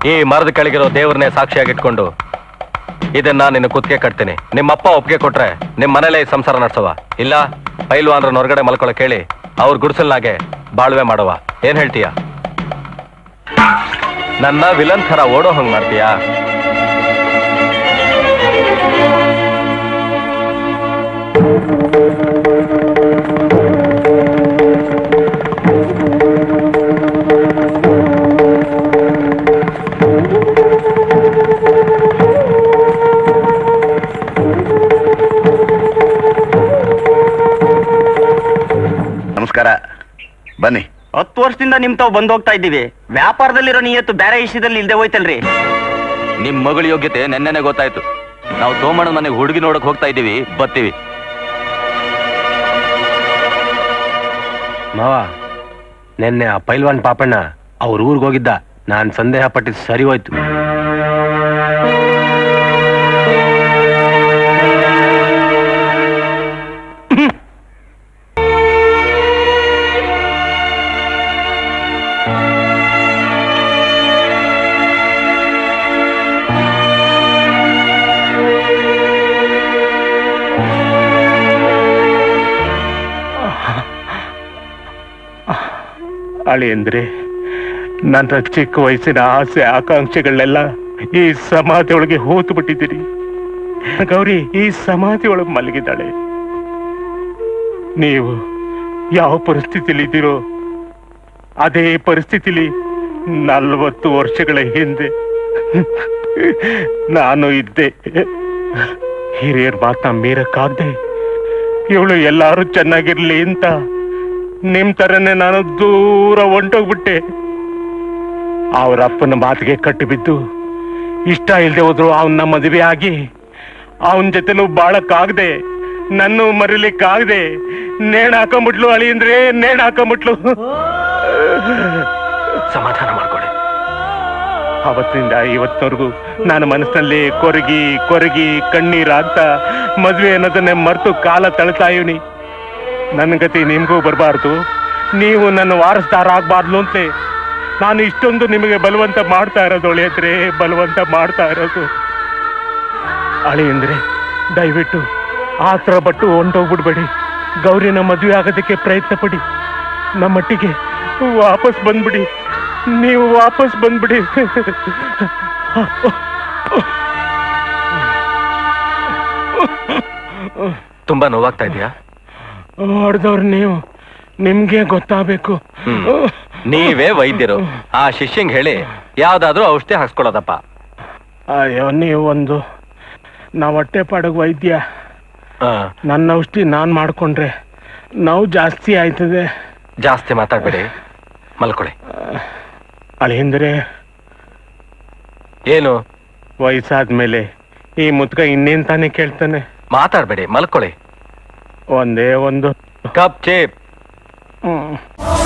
ಈ ಮರದ ಕೆಳಗಿರೋ ದೇವ್ರನ್ನೇ ಸಾಕ್ಷಿಯಾಗಿಟ್ಕೊಂಡು ಇದನ್ನ ನಿನ್ನ ಕುತ್ತಿಗೆ ಕಟ್ತೀನಿ ನಿಮ್ಮಪ್ಪ ಒಪ್ಪಿಗೆ ಕೊಟ್ರೆ ನಿಮ್ ಮನೇಲೆ ಈ ಸಂಸಾರ ನಡೆಸವ ಇಲ್ಲ ಪೈಲ್ವಾನ್ರನ್ನ ಹೊರಗಡೆ ಮಲ್ಕೊಳಕ್ ಹೇಳಿ ಅವ್ರ ಗುಡ್ಸಲ್ನಾಗೆ ಬಾಳ್ವೆ ಮಾಡವ ಏನ್ ಹೇಳ್ತೀಯ ನನ್ನ ವಿಲನ್ ಥರ ಓಡೋ ಹಂಗ್ ಮಾಡ್ತೀಯಾ ನಮಸ್ಕಾರ ಬನ್ನಿ ಹತ್ತು ವರ್ಷದಿಂದ ನಿಮ್ ತಾವ್ ಬಂದ್ ಹೋಗ್ತಾ ಇದ್ದೀವಿ ವ್ಯಾಪಾರದಲ್ಲಿರೋ ನಿಯತ್ತು ಬೇರೆ ವಿಷಯದಲ್ಲಿ ಇಲ್ದೆ ಹೋಯ್ತಲ್ರಿ ನಿಮ್ ಮಗಳ ಯೋಗ್ಯತೆ ನೆನ್ನೆನೆ ಗೊತ್ತಾಯ್ತು ನಾವು ಸೋಮಣ್ಣ ಮನೆಗೆ ಹುಡುಗಿ ನೋಡಕ್ ಹೋಗ್ತಾ ಇದ್ದೀವಿ ಬರ್ತೀವಿ ಮಾವ ನಿನ್ನೆ ಆ ಪೈಲ್ವಾನ್ ಪಾಪಣ್ಣ ಅವ್ರ ಊರಿಗೆ ಹೋಗಿದ್ದ ನಾನ್ ಸಂದೇಹ ಪಟ್ಟಿದ್ ಸರಿ ಹೋಯ್ತು ಅಳಿ ಅಂದ್ರೆ ನನ್ನ ಚಿಕ್ಕ ವಯಸ್ಸಿನ ಆಸೆ ಆಕಾಂಕ್ಷೆಗಳನ್ನೆಲ್ಲ ಈ ಸಮಾಧಿ ಒಳಗೆ ಹೂತು ಬಿಟ್ಟಿದ್ದೀರಿ ಗೌರಿ ಈ ಸಮಾಧಿ ಒಳಗೆ ಮಲಗಿದ್ದಾಳೆ ನೀವು ಯಾವ ಪರಿಸ್ಥಿತಿಲಿ ಇದ್ದೀರೋ ಅದೇ ಪರಿಸ್ಥಿತಿಲಿ ನಲ್ವತ್ತು ವರ್ಷಗಳ ಹಿಂದೆ ನಾನು ಇದ್ದೆ ಹಿರಿಯರ ಮಾತನ್ನ ಮೀರಕ್ಕಾಗ್ದೆ ಇವಳು ಎಲ್ಲಾರು ಚೆನ್ನಾಗಿರ್ಲಿ ಅಂತ ನಿಮ್ ತರನೇ ನಾನು ದೂರ ಹೊಂಟೋಗ್ಬಿಟ್ಟೆ ಅವ್ರ ಅಪ್ಪನ ಮಾತಿಗೆ ಕಟ್ಟಿ ಬಿದ್ದು ಇಷ್ಟ ಇಲ್ದೆ ಹೋದ್ರು ಅವನ್ನ ಮದುವೆ ಆಗಿ ಅವನ ಜೊತೆನೂ ಬಾಳಕ್ಕಾಗ್ದೆ ನನ್ನ ಮರಿಲಿಕ್ಕಾಗ್ದೆ ನೇಣ್ ಹಾಕೊಂಬಿಟ್ಲು ಅಳಿ ಅಂದ್ರೆ ನೇಣ್ ಹಾಕೊಂಬಿಟ್ಲು ಸಮಾಧಾನ ಮಾಡ್ಕೊಳ್ಳಿ ಅವತ್ತಿನಿಂದ ಇವತ್ತಿನವರೆಗೂ ನಾನು ಮನಸ್ಸಿನಲ್ಲಿ ಕೊರಗಿ ಕೊರಗಿ ಕಣ್ಣೀರಾಗ್ತಾ ಮದ್ವೆ ಅನ್ನೋದನ್ನೇ ಮರೆತು ಕಾಲ ತಳ್ತಾ ಇವನಿ ನನ್ನ ಗತಿ ನಿಮ್ಗೂ ಬರಬಾರ್ದು ನೀವು ನನ್ನ ವಾರಸ್ದಾರ ಆಗ್ಬಾರ್ದು ಅಂತ ನಾನು ಇಷ್ಟೊಂದು ನಿಮಗೆ ಬಲವಂತ ಮಾಡ್ತಾ ಇರೋದು ಒಳ್ಳೆಯದ್ರೆ ಬಲವಂತ ಮಾಡ್ತಾ ಇರೋದು ಅಳಿ ಅಂದ್ರೆ ದಯವಿಟ್ಟು ಆತರ ಪಟ್ಟು ಹೊಂಟೋಗ್ಬಿಡ್ಬೇಡಿ ಗೌರಿನ ಮದುವೆ ಆಗೋದಕ್ಕೆ ಪ್ರಯತ್ನ ಪಡಿ ನಮ್ಮಟ್ಟಿಗೆ ವಾಪಸ್ ಬಂದ್ಬಿಡಿ ನೀವು ವಾಪಸ್ ಬಂದ್ಬಿಡಿ ತುಂಬಾ ನೋವಾಗ್ತಾ ಇದೆಯಾ ಹೊಡೆದವ್ರು ನೀವು ನಿಮ್ಗೆ ಗೊತ್ತಾಗಬೇಕು ಹ್ಮ್. ನೀವೇ ವೈದ್ಯರು ಆ ಶಿಷ್ಯಂಗ್ ಹೇಳಿ ಯಾವ್ದಾದ್ರೂ ಔಷಧಿ ಹಾಕ್ಸ್ಕೊಳ್ಳೋದಪ್ಪ ಅಯ್ಯೋ ನೀವು ಒಂದು ನಾವು ಹೊಟ್ಟೆ ಪಾಡಗ್ ವೈದ್ಯ ಆ, ನನ್ನ ಔಷಧಿ ನಾನ್ ಮಾಡ್ಕೊಂಡ್ರೆ ನೋವು ಜಾಸ್ತಿ ಆಯ್ತದೆ ಜಾಸ್ತಿ ಮಾತಾಡ್ಬೇಡಿ ಮಲ್ಕೊಳ್ಳಿ ಅಳೆಂದ್ರೆ ಏನು ವಯಸ್ಸಾದ್ಮೇಲೆ ಈ ಮುತ್ಕ ಇನ್ನೇನ್ ತಾನೇ ಕೇಳ್ತಾನೆ ಮಾತಾಡ್ಬೇಡಿ ಮಲ್ಕೊಳ್ಳಿ ಒಂದೇ ಒಂದು ಕಪ್ ಚೇಪ್ ಹ್ಮ್